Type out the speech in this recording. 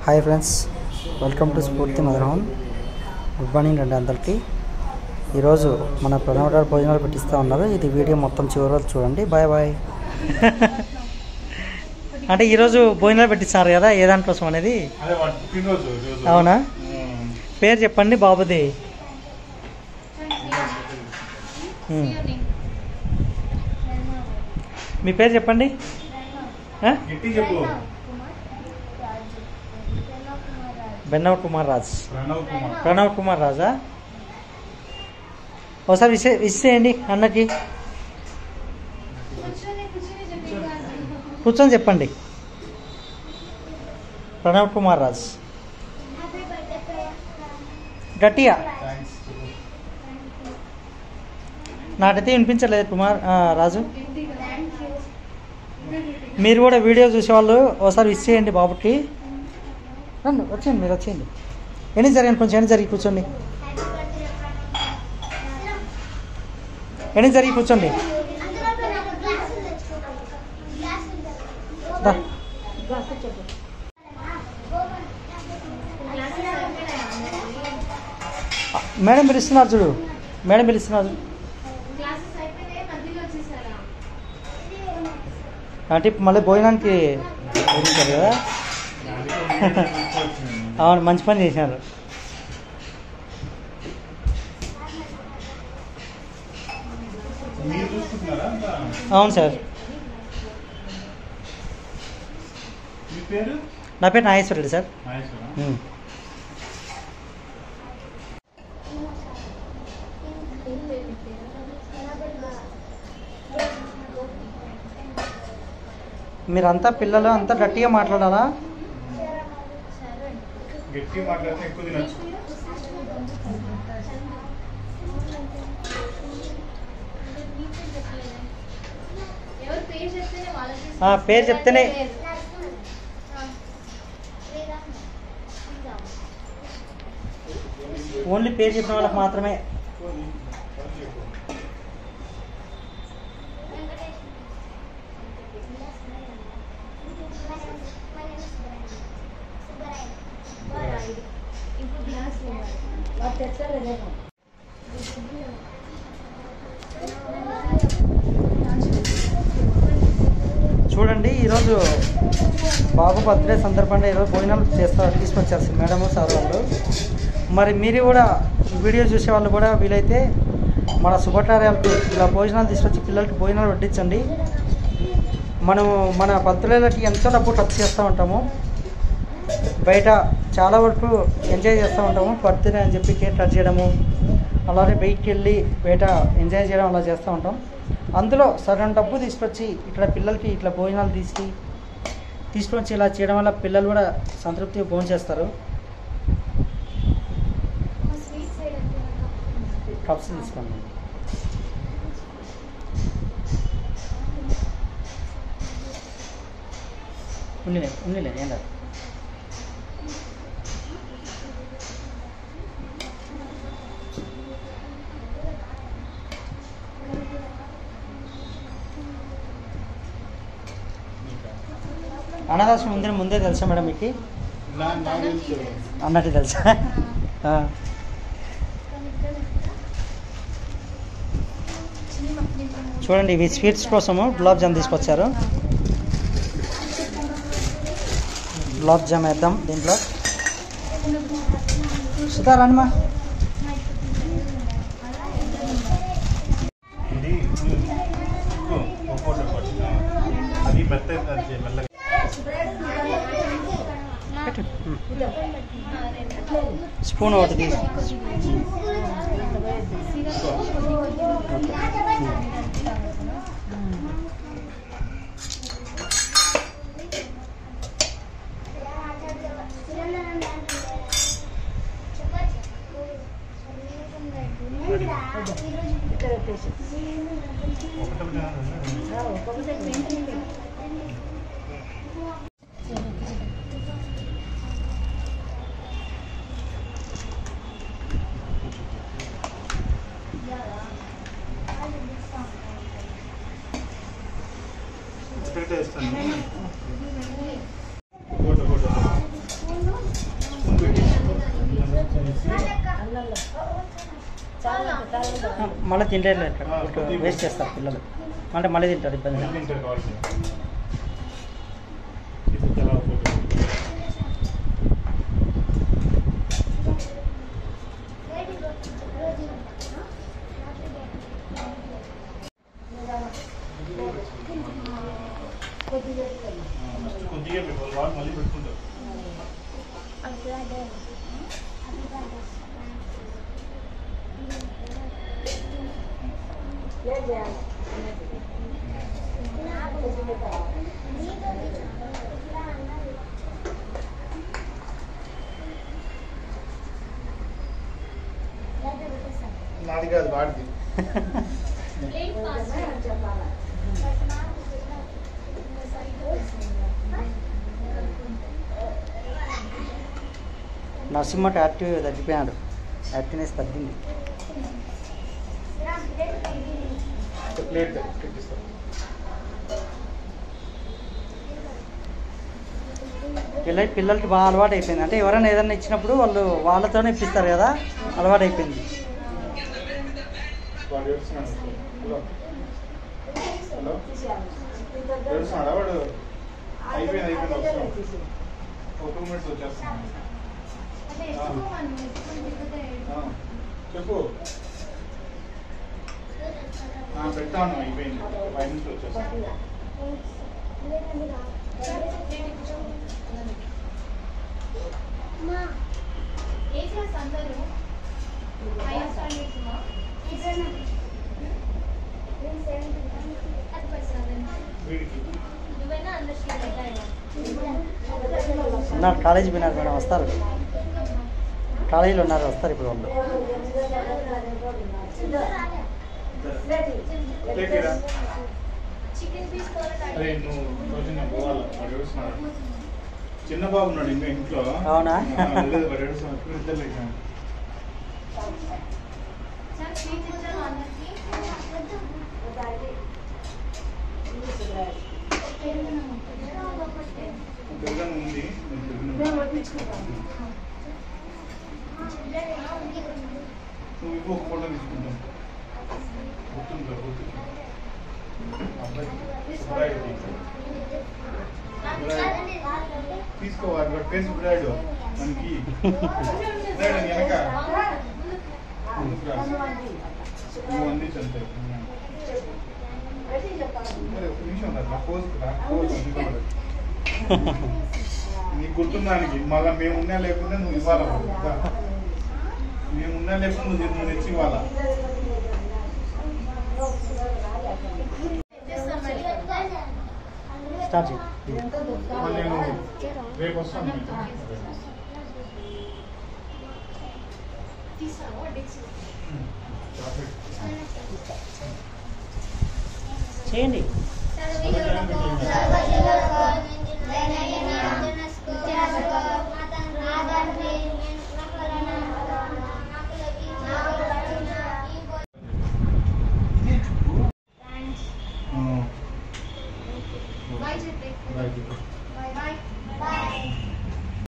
Hi friends welcome to స్ఫూర్తి మధురహం good morning అండి అందరికీ ఈరోజు మన ప్రణవ్ గారు భోజనాలు పెట్టిస్తూ ఉన్నారు ఇది వీడియో మొత్తం చివరి వరకు చూడండి బాయ్ బాయ్ అంటే ఈరోజు భోజనాలు పెట్టిస్తారు కదా ఏ దానికోసం అనేది అదే వాడి పుట్టినరోజు ఈరోజు. అవునా ఉమ్. పేరు చెప్పండి బాబుది ఉమ్. మీ పేరు చెప్పండి ఆ? గట్టి చెప్పు బెన్నవ కుమార్ రాజ్ ప్రణవ్ కుమార్ ప్రణవ్ కుమార్ రాజా ఒకసారి విసే విసేయండి అన్నకి కూర్చొని చెప్పండి ప్రణవ్ కుమార్ రాజ్ గట్టిగా థ్యాంక్స్ నాకైతే వినిపించలేదు కుమార్ ఆ, రాజు మీరు కూడా వీడియో చూసేవాళ్ళు ఒకసారి విస్ చేయండి బాబుకి రండి వచ్చేయండి మీరు వచ్చేయండి ఎన్ని జరిగాను కొంచెం ఎన్ని జరిగి కూర్చోండి ఎన్ని జరిగి కూర్చోండి దా. మేడం పిలుస్తున్నారు చూడు మేడం పిలుస్తున్నారు చూడు. అంటే ఇప్పుడు మళ్ళీ భోజనానికి వదిలించారు కదా అవును మంచి పని చేశారు మీరు చూసుకుంటున్నారా అంతా? అవును సార్ మీ పేరు నా పేరు నాగేశ్వరరెడ్డి సార్ నాగేశ్వరా? ఉమ్. మీరంతా పిల్లలు అంతా గట్టిగా మాట్లాడాలా గట్టి మాట్లాడితే ఎక్కువ తినచ్చు ఆ, పేరు చెప్తేనే ఓన్లీ పేరు చెప్పిన వాళ్ళకి మాత్రమే చూడండి ఈరోజు బాబు బర్త్డే సందర్భంగా ఈరోజు భోజనాలు చేస్తా తీసుకొచ్చారు మేడం సార్ వాళ్ళు మరి మీరు కూడా వీడియో చూసే వాళ్ళు కూడా వీలైతే మన శుభకార్యాలకు ఇలా భోజనాలు తీసుకొచ్చి పిల్లలకి భోజనాలు వడ్డించండి మనం మన బర్త్డేలకి ఎంతో డబ్బు ఖర్చు చేస్తూ ఉంటాము బయట చాలా వరకు ఎంజాయ్ చేస్తూ ఉంటాము బర్త్డే అని చెప్పి కేక్ కట్ చేయడము అలానే బయటికి వెళ్ళి బయట ఎంజాయ్ చేయడం అలా చేస్తూ ఉంటాం అందులో సగం డబ్బు తీసుకొచ్చి ఇక్కడ పిల్లలకి ఇట్లా భోజనాలు తీసి తీసుకొచ్చి ఇలా చేయడం వల్ల పిల్లలు కూడా సంతృప్తిగా భోజనం చేస్తారు కప్స్ తీసుకోండి ఉన్నిలే ఉన్నిలే ఏం లేదు అనాథాశ్రమం ముందే ముందే తెలుసా మేడం మీకు నా- నాకు తెలుసు. అన్నట్టు తెలుసా ఆ. చూడండి ఇవి స్వీట్స్ కోసము గులాబ్ జామ్ తీసుకొచ్చారు గులాబ్ జామ్ వేద్దాం దీంట్లో సుధా రండిమా ఇది ఉమ్, ఒక ఫోటో పట్టు. అది మెత్త అది మెల్లగా పెట్టు స్పూన్ ఒకటి తీసి ఒకటి చేసి మళ్ళీ తినలేదు ఇక్కడ వేస్ట్ చేస్తారు పిల్లలు అంటే మళ్ళీ తింటారు ఇబ్బంది లేదు. తింటారు కావాల్సి ఇది చాలా ఫోటో కొద్దిగా పెట్టాలి వాళ్ళు మళ్ళీ పెట్టుకుంటారు నాది కాదు వాడిది నరసింహ యాక్టివ్ తగ్గిపోయాడు యాక్టివ్నెస్ తగ్గింది ప్లేట్ పెట్టిస్తాను పిల్ల పిల్లలకి బాగా అలవాటు అయిపోయింది అంటే ఎవరైనా ఏదైనా ఇచ్చినప్పుడు వాళ్ళు వాళ్ళతోనే ఇప్పిస్తారు కదా అలవాటు అయిపోయింది వాడు ఏడుస్తున్నాడు హలో హలో ఏడుస్తున్నాడా వాడు అయిపోయింది అయిపోయింది వస్తున్నాం ఒక టూ మినిట్స్ వచ్చేస్తున్నాను ఆ, చెప్పు ఆ, పెట్టాను అయిపోయింది ఫైవ్ మినిట్స్ వచ్చేస్తాను ఏ క్లాస్ అందరూ హైయర్ స్టాండర్డ్స్ మా అది పది సెవెన్ వీడికి నువ్వైనా అందరు స్టూడెంట్ ఉన్నారు కాలేజీ పోయినారు మేడం వస్తారు కాలేజీలో ఉన్నారు వస్తారు ఇప్పుడు వాళ్ళు ప్లేట్ ఇరా. చికెన్ తీసుకోవాలని అరే నువ్వు రోజు నేను పోవాలి వాడు ఏడుస్తున్నాడు చిన్న బాబు ఉన్నాడు ఇంకా ఇంట్లో అవునా? ఆ, లేదు వాడు ఏడుస్తున్నాడు ఇప్పుడు ఇద్దరు లేచాను సార్ స్వీట్ ఇచ్చాను అందరికి పెరుగన్ ఉంది నేను పెరుగను నువ్వు ఇవ్వు ఒక ఫోటో తీసుకుంటాం గుర్తుందా గుర్తుందా అబ్బాయి సుబ్రాయుడు తీసుకో వాడు వాడి పేరు సుబ్రాయుడు మనకి సుబ్రాయుడు వెనక ముందుకు రా. నువ్వు అందించు అంతే మరి ఒక నిమిషం రా, నా పోజ్ రా, పోజ్ అందుకోవాలి. నీకు గుర్తుందానికి మళ్ళీ మేము ఉన్నా లేకుండా నువ్వు ఇవ్వాలా మాకు. దా. మేము ఉన్నా లేకుండా నువ్వు నువ్వు తెచ్చి ఇవ్వాలా స్టార్ట్ చేయి మళ్ళీ నేను రేపు వస్తాను మీతో. చాక్లెట్. చేయండి అదే టైం పెట్టింది.